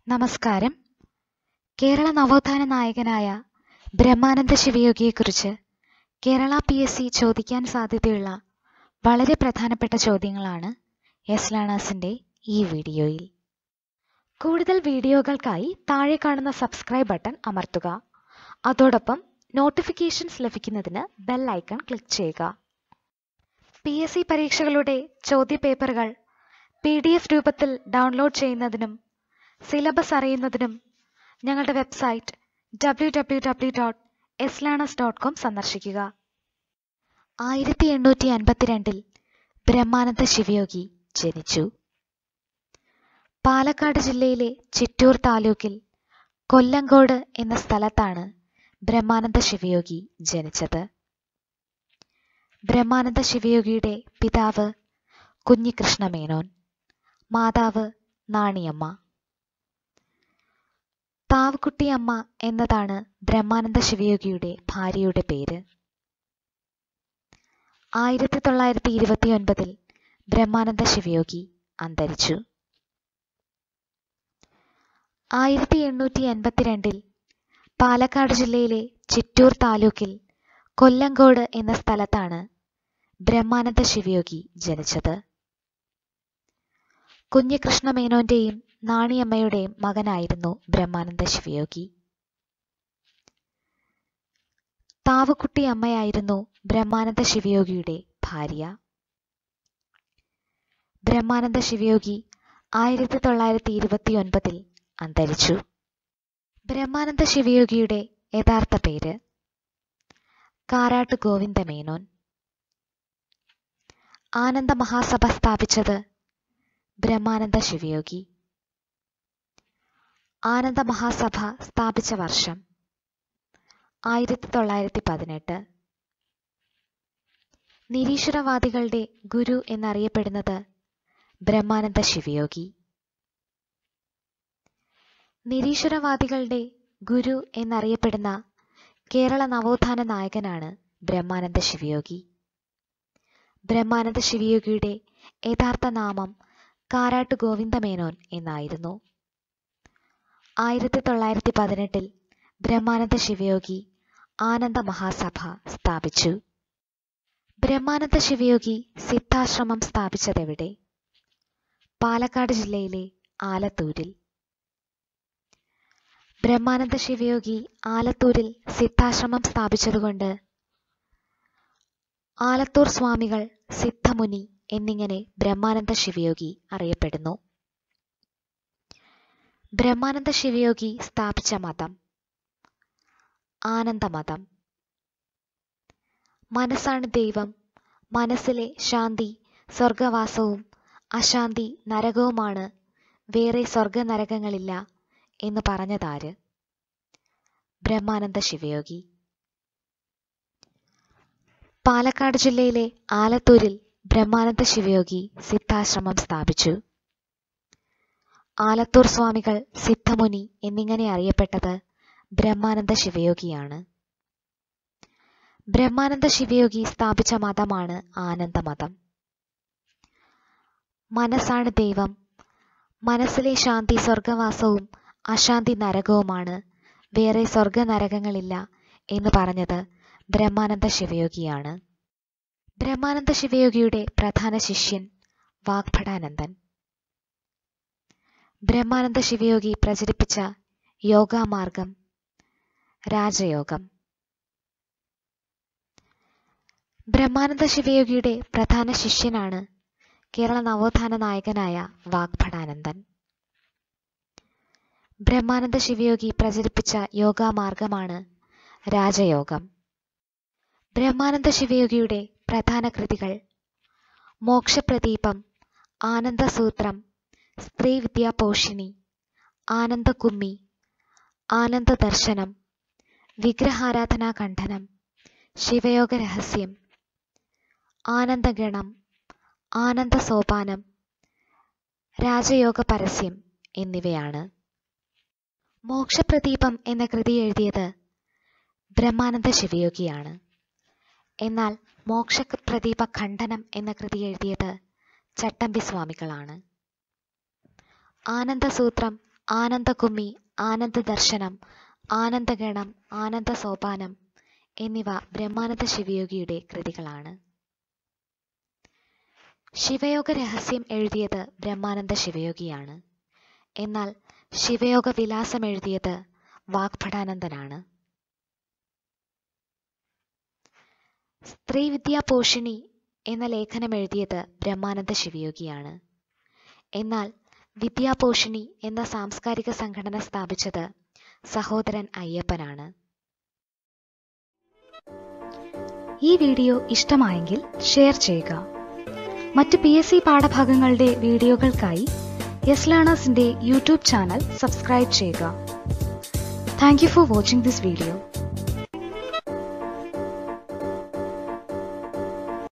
നമസ്കാരം കേരള നവോത്ഥാന നായകനായ ബ്രഹ്മാനന്ദ ശിവയോഗിയെക്കുറിച്ച് കേരള പി എസ് സി ചോദിക്കാൻ സാധ്യതയുള്ള വളരെ പ്രധാനപ്പെട്ട ചോദ്യങ്ങളാണ് എസ് ലേണേഴ്സിൻ്റെ ഈ വീഡിയോയിൽ കൂടുതൽ വീഡിയോകൾക്കായി താഴെ കാണുന്ന സബ്സ്ക്രൈബ് ബട്ടൺ അമർത്തുക അതോടൊപ്പം നോട്ടിഫിക്കേഷൻസ് ലഭിക്കുന്നതിന് ബെൽ ഐക്കൺ ക്ലിക്ക് ചെയ്യുക പി എസ് സി പരീക്ഷകളുടെ ചോദ്യപേപ്പറുകൾ പി ഡി എഫ് രൂപത്തിൽ ഡൗൺലോഡ് ചെയ്യുന്നതിനും സിലബസ് അറിയുന്നതിനും ഞങ്ങളുടെ website W W W dot S learners dot com സന്ദർശിക്കുക ആയിരത്തി എണ്ണൂറ്റി അൻപത്തിരണ്ടിൽ ബ്രഹ്മാനന്ദ ശിവയോഗി ജനിച്ചു പാലക്കാട് ജില്ലയിലെ ചിറ്റൂർ താലൂക്കിൽ കൊല്ലങ്കോട് എന്ന സ്ഥലത്താണ് ബ്രഹ്മാനന്ദ ശിവയോഗി ജനിച്ചത് ബ്രഹ്മാനന്ദ ശിവയോഗിയുടെ പിതാവ് കുഞ്ഞികൃഷ്ണ മേനോൻ മാതാവ് നാണിയമ്മ താവക്കുട്ടിയമ്മ എന്നതാണ് ബ്രഹ്മാനന്ദ ശിവയോഗിയുടെ ഭാര്യയുടെ പേര് ആയിരത്തി തൊള്ളായിരത്തി ഇരുപത്തിയൊൻപതിൽ ബ്രഹ്മാനന്ദ ശിവയോഗി അന്തരിച്ചു ആയിരത്തി എണ്ണൂറ്റി എൺപത്തിരണ്ടിൽ പാലക്കാട് ജില്ലയിലെ ചിറ്റൂർ താലൂക്കിൽ കൊല്ലങ്കോട് എന്ന സ്ഥലത്താണ് ബ്രഹ്മാനന്ദ ശിവയോഗി ജനിച്ചത് കുഞ്ഞികൃഷ്ണ മേനോന്റെയും നാണിയമ്മയുടെയും മകനായിരുന്നു ബ്രഹ്മാനന്ദ ശിവയോഗി താവക്കുട്ടി അമ്മയായിരുന്നു ബ്രഹ്മാനന്ദ ശിവയോഗിയുടെ ഭാര്യ ബ്രഹ്മാനന്ദ ശിവയോഗി ആയിരത്തി തൊള്ളായിരത്തി ഇരുപത്തിയൊൻപതിൽ അന്തരിച്ചു ബ്രഹ്മാനന്ദ ശിവയോഗിയുടെ യഥാർത്ഥ പേര് കാരാട്ട് ഗോവിന്ദ മേനോൻ ആനന്ദ മഹാസഭ സ്ഥാപിച്ചത് ബ്രഹ്മാനന്ദ ശിവയോഗി ആനന്ദ മഹാസഭ സ്ഥാപിച്ച വർഷം ആയിരത്തി തൊള്ളായിരത്തി പതിനെട്ട് നിരീശ്വരവാദികളുടെ ഗുരു എന്നറിയപ്പെടുന്നത് ബ്രഹ്മാനന്ദ ശിവയോഗി നിരീശ്വരവാദികളുടെ ഗുരു എന്നറിയപ്പെടുന്ന കേരള നവോത്ഥാന നായകനാണ് ബ്രഹ്മാനന്ദ ശിവയോഗി ബ്രഹ്മാനന്ദ ശിവയോഗിയുടെ യഥാർത്ഥ നാമം കാരാട്ട് ഗോവിന്ദമേനോൻ എന്നായിരുന്നു ആയിരത്തി തൊള്ളായിരത്തി പതിനെട്ടിൽ ബ്രഹ്മാനന്ദ ശിവയോഗി ആനന്ദ മഹാസഭ സ്ഥാപിച്ചു ബ്രഹ്മാനന്ദ ശിവയോഗി സിദ്ധാശ്രമം സ്ഥാപിച്ചതെവിടെ പാലക്കാട് ജില്ലയിലെ ആലത്തൂരിൽ ബ്രഹ്മാനന്ദ ശിവയോഗി ആലത്തൂരിൽ സിദ്ധാശ്രമം സ്ഥാപിച്ചതുകൊണ്ട് ആലത്തൂർ സ്വാമികൾ സിദ്ധമുനി എന്നിങ്ങനെ ബ്രഹ്മാനന്ദ ശിവയോഗി അറിയപ്പെടുന്നു ബ്രഹ്മാനന്ദ ശിവയോഗി സ്ഥാപിച്ച മതം ആനന്ദമതം മനസ്സാണ് ദൈവം മനസ്സിലെ ശാന്തി സ്വർഗവാസവും അശാന്തി നരകവുമാണ് വേറെ സ്വർഗനരകങ്ങളില്ല എന്ന് പറഞ്ഞതാര് ബ്രഹ്മാനന്ദ ശിവയോഗി പാലക്കാട് ജില്ലയിലെ ആലത്തൂരിൽ ബ്രഹ്മാനന്ദ ശിവയോഗി സിദ്ധാശ്രമം സ്ഥാപിച്ചു ആലത്തൂർ സ്വാമികൾ സിദ്ധമുനി എന്നിങ്ങനെ അറിയപ്പെട്ടത് ബ്രഹ്മാനന്ദ ശിവയോഗിയാണ് ബ്രഹ്മാനന്ദ ശിവയോഗി സ്ഥാപിച്ച മതമാണ് ആനന്ദമതം മനസ്സാണ് ദൈവം മനസ്സിലെ ശാന്തി സ്വർഗവാസവും അശാന്തി നരകവുമാണ് വേറെ സ്വർഗനരകങ്ങളില്ല എന്ന് പറഞ്ഞത് ബ്രഹ്മാനന്ദ ശിവയോഗിയാണ് ബ്രഹ്മാനന്ദ ശിവയോഗിയുടെ പ്രധാന ശിഷ്യൻ വാഗ്ഭടാനന്ദൻ ബ്രഹ്മാനന്ദ ശിവയോഗി പ്രചരിപ്പിച്ച യോഗാമാർഗം രാജയോഗം ബ്രഹ്മാനന്ദ ശിവയോഗിയുടെ പ്രധാന ശിഷ്യനാണ് കേരള നവോത്ഥാന നായകനായ വാഗ്ഭടാനന്ദൻ ബ്രഹ്മാനന്ദ ശിവയോഗി പ്രചരിപ്പിച്ച യോഗാമാർഗമാണ് രാജയോഗം ബ്രഹ്മാനന്ദ ശിവയോഗിയുടെ പ്രധാന കൃതികൾ മോക്ഷപ്രദീപം ആനന്ദസൂത്രം സ്ത്രീ വിദ്യാപോഷിണി ആനന്ദകുമ്മി ആനന്ദ ദർശനം വിഗ്രഹാരാധനാ ഖണ്ഡനം ശിവയോഗ രഹസ്യം ആനന്ദഗണം ആനന്ദ സോപാനം രാജയോഗ പരസ്യം എന്നിവയാണ് മോക്ഷപ്രദീപം എന്ന കൃതി എഴുതിയത് ബ്രഹ്മാനന്ദ ശിവയോഗിയാണ് എന്നാൽ മോക്ഷപ്രദീപ ഖണ്ഡനം എന്ന കൃതി എഴുതിയത് ചട്ടമ്പി സ്വാമികളാണ് ആനന്ദസൂത്രം ആനന്ദകുമ്മി ആനന്ദദർശനം ആനന്ദഗണം ആനന്ദ സോപാനം എന്നിവ ബ്രഹ്മാനന്ദ ശിവയോഗിയുടെ കൃതികളാണ് ശിവയോഗ രഹസ്യം എഴുതിയത് ബ്രഹ്മാനന്ദ ശിവയോഗിയാണ് എന്നാൽ ശിവയോഗ വിലാസം എഴുതിയത് വാഗ്ഭടാനന്ദനാണ് സ്ത്രീ വിദ്യാപോഷിണി എന്ന ലേഖനം എഴുതിയത് ബ്രഹ്മാനന്ദ ശിവയോഗിയാണ് എന്നാൽ വിദ്യാപോഷിണി എന്ന സാംസ്കാരിക സംഘടന സ്ഥാപിച്ചത് സഹോദരൻ അയ്യപ്പനാണ് ഈ വീഡിയോ ഇഷ്ടമായെങ്കിൽ ഷെയർ ചെയ്യുക മറ്റ് പി എസ് സി പാഠഭാഗങ്ങളുടെ വീഡിയോകൾക്കായി യെസ് ലേണേഴ്സിന്റെ യൂട്യൂബ് ചാനൽ സബ്സ്ക്രൈബ് ചെയ്യുക thank you for watching this video